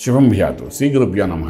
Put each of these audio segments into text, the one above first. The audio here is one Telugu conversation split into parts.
శుభం భ్యాతు శ్రీ గురుభ్యో నమ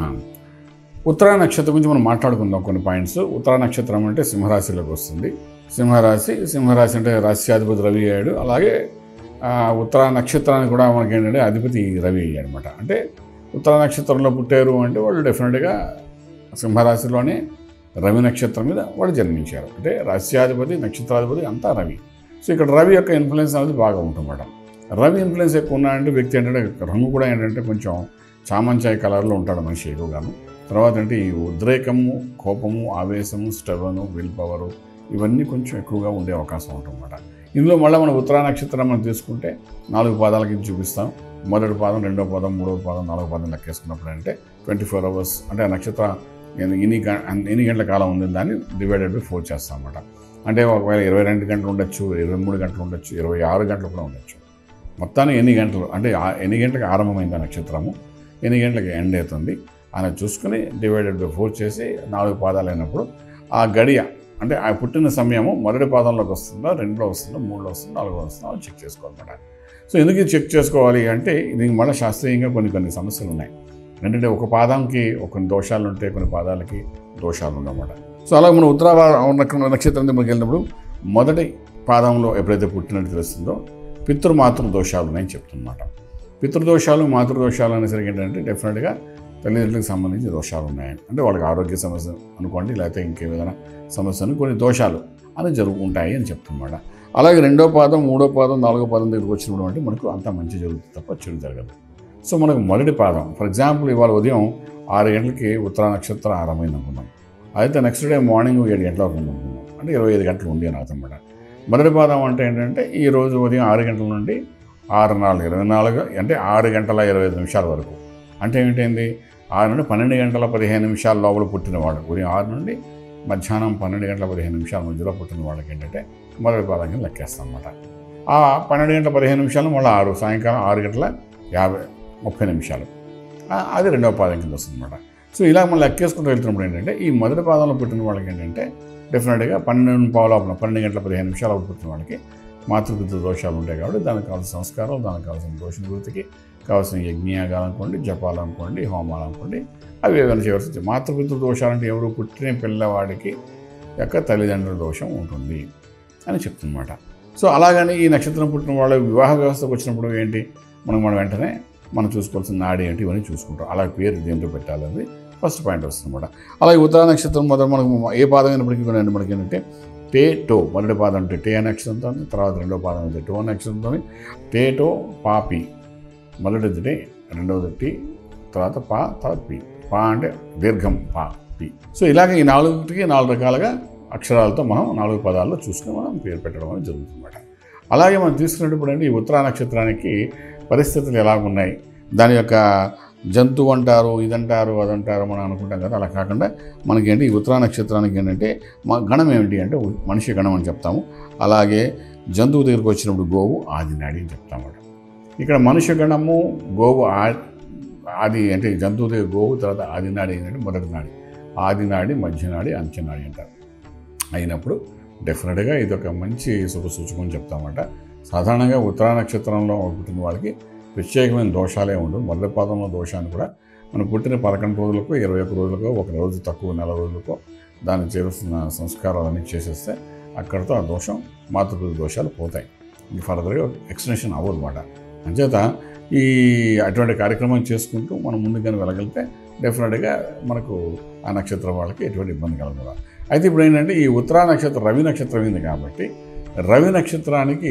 ఉత్తరా నక్షత్రం గురించి మనం మాట్లాడుకుందాం కొన్ని పాయింట్స్ ఉత్తరా నక్షత్రం అంటే సింహరాశిలోకి వస్తుంది సింహరాశి సింహరాశి అంటే రాశ్యాధిపతి రవి అయ్యాడు అలాగే ఆ, ఉత్తరా నక్షత్రానికి కూడా మనకి ఏంటంటే అధిపతి రవి అయ్యాడు అనమాట అంటే ఉత్తరా నక్షత్రంలో పుట్టారు అంటే వాళ్ళు డెఫినెట్గా సింహరాశిలోనే రవి నక్షత్రం మీద వాళ్ళు జన్మించారు అంటే రాశ్యాధిపతి నక్షత్రాధిపతి అంతా రవి సో ఇక్కడ రవి యొక్క ఇన్ఫ్లుయెన్స్ అనేది బాగా ఉంటుందన్నమాట రవి ఇన్ఫ్లుయెన్స్ ఎక్కువ ఉన్నాయంటే వ్యక్తి ఏంటంటే రంగు కూడా ఏంటంటే కొంచెం చామంచాయి కలర్లో ఉంటాడు మనిషి ఎక్కువగాను తర్వాత అంటే ఈ ఉద్రేకము కోపము ఆవేశము స్టవను విల్ పవరు ఇవన్నీ కొంచెం ఎక్కువగా ఉండే అవకాశం ఉంటుందన్నమాట ఇందులో మళ్ళీ మన ఉత్తరా నక్షత్రం మనం తీసుకుంటే నాలుగు పాదాలకి చూపిస్తాం మొదటి పాదం రెండో పాదం మూడో పాదం నాలుగో పాదం లెక్కేసుకున్నప్పుడు అంటే ట్వంటీ ఫోర్ అవర్స్ అంటే ఆ నక్షత్ర ఎన్ని ఎన్ని గ- ఎన్ని గంటల కాలం ఉంది దాన్ని డివైడెడ్ బై ఫోర్ చేస్తాం అన్నమాట అంటే ఒకవేళ ఇరవై రెండు గంటలు ఉండొచ్చు ఇరవై మూడు గంటలు ఉండొచ్చు ఇరవై ఆరు గంటలు కూడా ఉండొచ్చు మొత్తానికి ఎన్ని గంటలు అంటే ఆ- ఎన్ని గంటలకు ఆరంభమైంది ఆ నక్షత్రము ఎన్ని గంటలకు ఎండ్ అవుతుంది అని చూసుకుని డివైడెడ్ బై ఫోర్ చేసి నాలుగు పాదాలు అయినప్పుడు ఆ గడియ అంటే ఆ పుట్టిన సమయము మొదటి పాదంలోకి వస్తుందా రెండులో వస్తుందా మూడులో వస్తుందా నాలుగులో వస్తుందా అని చెక్ చేసుకోవాలన్నమాట సో ఎందుకు ఇది చెక్ చేసుకోవాలి అంటే దీనికి మళ్ళీ శాస్త్రీయంగా కొన్ని కొన్ని సమస్యలు ఉన్నాయి ఏంటంటే ఒక పాదంకి ఒక కొన్ని దోషాలు ఉంటాయి కొన్ని పాదాలకి దోషాలు ఉన్నమాట సో అలా మనం ఉత్తర నక్షత్రం దగ్గరికి వెళ్ళినప్పుడు మొదటి పాదంలో ఎప్పుడైతే పుట్టినట్టు తెలుస్తుందో పితృమాతృ దోషాలు ఉన్నాయని చెప్తున్నమాట పితృదోషాలు మాతృదోషాలు అనేసరికి ఏంటంటే డెఫినెట్గా తల్లిదండ్రులకు సంబంధించి దోషాలు ఉన్నాయి అంటే వాళ్ళకి ఆరోగ్య సమస్య అనుకోండి లేకపోతే ఇంకేదైనా సమస్యను కొన్ని దోషాలు అని జరుగు ఉంటాయి అని చెప్తున్నమాట అలాగే రెండో పాదం మూడో పాదం నాలుగో పాదం దగ్గరికి వచ్చినప్పుడు అంటే మనకు అంత మంచి జరుగుతుంది తప్ప చెడు జరగదు సో మనకు మొదటి పాదం ఫర్ ఎగ్జాంపుల్ ఇవాళ ఉదయం ఆరు గంటలకి ఉత్తర నక్షత్రం ఆరంభమైంది అనుకుందాం అయితే నెక్స్ట్ డే మార్నింగ్ ఏడు గంటల వరకు ఉంది అనుకుందాం అంటే ఇరవై ఐదు గంటలు ఉంది అని అర్థం అన్నమాట మొదటి పాదం అంటే ఏంటంటే ఈ రోజు ఉదయం ఆరు గంటల నుండి ఆరు నాలుగు ఇరవై నాలుగు అంటే ఆరు గంటల ఇరవై ఐదు నిమిషాల వరకు అంటే ఏంటండి ఆరు నుండి పన్నెండు గంటల పదిహేను నిమిషాల లోపల పుట్టినవాడు ఉదయం ఆరు నుండి మధ్యాహ్నం పన్నెండు గంటల పదిహేను నిమిషాల మధ్యలో పుట్టిన వాళ్ళకి ఏంటంటే మొదటి పాదం కింద లెక్కేస్తాం అన్నమాట ఆ పన్నెండు గంటల పదిహేను నిమిషాలు మళ్ళీ ఆరు సాయంకాలం ఆరు గంటల యాభై ముప్పై నిమిషాలు ఆ, అది రెండవ పాదం కింద వస్తుంది అనమాట సో ఇలా మనం లెక్కేసుకుంటూ వెళ్తున్నప్పుడు ఏంటంటే ఈ మొదటి పాదంలో పుట్టిన వాళ్ళకి ఏంటంటే డెఫినెట్గా పన్నెండు పావులోపల పన్నెండు గంటల పదిహేను నిమిషాలు పుట్టిన వాళ్ళకి మాతృపితృ దోషాలు ఉంటాయి కాబట్టి దానికి కావాల్సిన సంస్కారం దానికి కావాల్సిన దోష నివృత్తికి కావాల్సిన యజ్ఞయాగాలు అనుకోండి జపాలు అనుకోండి హోమాలు అనుకోండి అవి ఏదైనా చేయవలసి వచ్చాయి మాతృపితృ దోషాలు అంటే ఎవరు పుట్టిన పిల్లవాడికి యొక్క తల్లిదండ్రుల దోషం ఉంటుంది అని చెప్తున్నమాట సో అలాగని ఈ నక్షత్రం పుట్టిన వాళ్ళ వివాహ వ్యవస్థకు వచ్చినప్పుడు ఏంటి మనం మనం వెంటనే మనం చూసుకోవాల్సిన నాడి ఏంటి ఇవన్నీ చూసుకుంటాం అలా పేరు దేంతో పెట్టాలనేది ఫస్ట్ పాయింట్ వస్తుందన్నమాట అలాగే ఉత్తర నక్షత్రం మొదలు మనకు ఏ పాదం అయినప్పటికీ కూడా మనకి ఏంటంటే టే టో మొదటి పాదం అంటే టే అనే అక్షరంతో తర్వాత రెండో పాదం అయితే టో అనే అక్షరంతో టే టో పా పి మొదటిది టే రెండవది టి తర్వాత పా తర్వాత పి పా అంటే దీర్ఘం పా పి సో ఇలాగ ఈ నాలుగుకి నాలుగు రకాలుగా అక్షరాలతో మనం నాలుగు పదాల్లో చూసుకుని మనం పేరు పెట్టడం అనేది జరుగుతుందన్నమాట అలాగే మనం తీసుకున్నప్పుడు అంటే ఈ ఉత్తరా నక్షత్రానికి పరిస్థితులు ఎలా ఉన్నాయి దాని యొక్క జంతువు అంటారు ఇదంటారు అదంటారు మనం అనుకుంటాం కదా అలా కాకుండా మనకేంటి ఈ ఉత్తరా నక్షత్రానికి ఏంటంటే మా గణం ఏమిటి అంటే మనిషి గణం అని చెప్తాము అలాగే జంతువు దగ్గరికి వచ్చినప్పుడు గోవు ఆది నాడి అని చెప్తాము ఇక్కడ మనుష్య గణము గోవు ఆ- ఆది అంటే జంతువు దగ్గర గోవు తర్వాత ఆది నాడి ఏంటంటే మొదటి నాడి ఆది నాడి మధ్య నాడి అంత్య నాడి అంటారు అయినప్పుడు డెఫినెట్గా ఇది ఒక మంచి శుభ సూచకం చెప్తామట సాధారణంగా ఉత్తరా నక్షత్రంలో పుట్టిన వాళ్ళకి ప్రత్యేకమైన దోషాలే ఉండవు మొదటి పాదంలో దోషాన్ని కూడా మనం పుట్టిన పదకొండు రోజులకు ఇరవై ఒక్క రోజులకు ఒక రోజు తక్కువ నెల రోజులకు దానికి చేరుస్తున్న సంస్కారాలన్నీ చేసేస్తే అక్కడితో ఆ దోషం మాతృపితృ దోషాలు పోతాయి ఇంక ఫర్దర్గా ఎక్స్టెన్షన్ అవ్వదు అనమాట అంచేత ఈ అటువంటి కార్యక్రమం చేసుకుంటూ మనం ముందుగానే వెళ్ళగలిగితే డెఫినెట్గా మనకు ఆ నక్షత్రం వాళ్ళకి ఎటువంటి ఇబ్బంది కలగదు అయితే ఇప్పుడు ఏంటంటే ఈ ఉత్తరా నక్షత్రం రవి నక్షత్రం ఉంది కాబట్టి రవి నక్షత్రానికి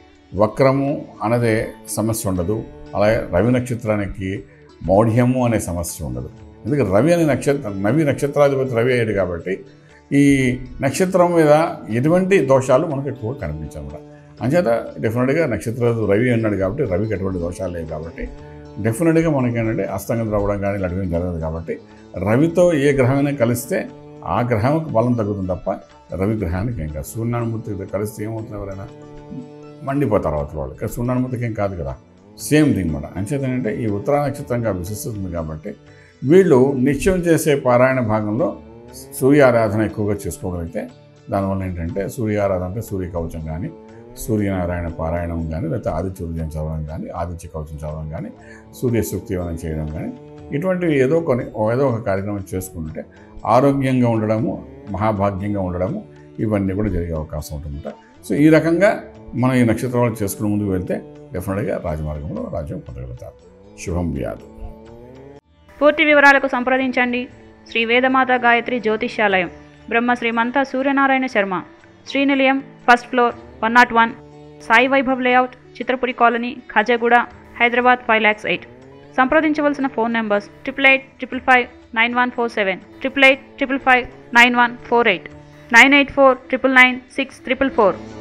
వక్రము అనేదే సమస్య ఉండదు అలాగే రవి నక్షత్రానికి మౌఢ్యము అనే సమస్య ఉండదు ఎందుకంటే రవి అనే నక్షత్రం రవి నక్షత్రాధిపతి రవి అయ్యాడు కాబట్టి ఈ నక్షత్రం మీద ఎటువంటి దోషాలు మనకు ఎక్కువ కనిపించనమాట అంచేత డెఫినెట్గా నక్షత్రాలు రవి అన్నాడు కాబట్టి రవికి ఎటువంటి దోషాలు లేవు కాబట్టి డెఫినెట్గా మనకి ఏంటంటే అస్తంగం రావడం కానీ ఇలాంటివి జరగదు కాబట్టి రవితో ఏ గ్రహమైనా కలిస్తే ఆ గ్రహానికి బలం తగ్గుతుంది తప్ప రవి గ్రహానికి ఏం కాదు సూర్యనారాయణమూర్తితో కలిస్తే ఏమవుతుంది ఎవరైనా మండిపోతారు అవతల వాళ్ళు కానీ సూర్యనారాయణమూర్తికి ఏం కాదు కదా సేమ్ థింగ్ మాట అంచేత ఏంటంటే ఈ ఉత్తరా నక్షత్రంగా విశిస్తుంది కాబట్టి వీళ్ళు నిత్యం చేసే పారాయణ భాగంలో సూర్య ఆరాధన ఎక్కువగా చేసుకోగలిగితే దానివల్ల ఏంటంటే సూర్య ఆరాధన అంటే సూర్య కవచం కానీ సూర్యనారాయణ పారాయణం కానీ లేకపోతే ఆదిత్య ఉదయం చదవడం కానీ ఆదిత్య కవచం చదవడం కానీ సూర్య సూక్తి ఏమైనా చేయడం కానీ ఇటువంటివి ఏదో కొన్ని ఏదో ఒక కార్యక్రమం చేసుకుంటే ఆరోగ్యంగా ఉండడము మహాభాగ్యంగా ఉండడము ఇవన్నీ కూడా జరిగే అవకాశం ఉంటుందట సో ఈ రకంగా మనం ఈ నక్షత్రాలు చేసుకుని ముందుకు వెళ్తే డెఫినెట్గా రాజమార్గంలో రాజ్యం పొందగలుగుతారు శుభం వ్యాధు పూర్తి వివరాలకు సంప్రదించండి శ్రీ వేదమాత గాయత్రి జ్యోతిష్యాలయం Brahma Srimantha Suryanarayana Sharma Srinilayam first floor one nought one Sai Vaibhav layout Chitrapuri colony Khajaguda Hyderabad five lakhs eight సంప్రదించవలసిన phone numbers triple eight triple five nine one four seven triple eight triple five nine one four eight nine eight four triple nine six triple four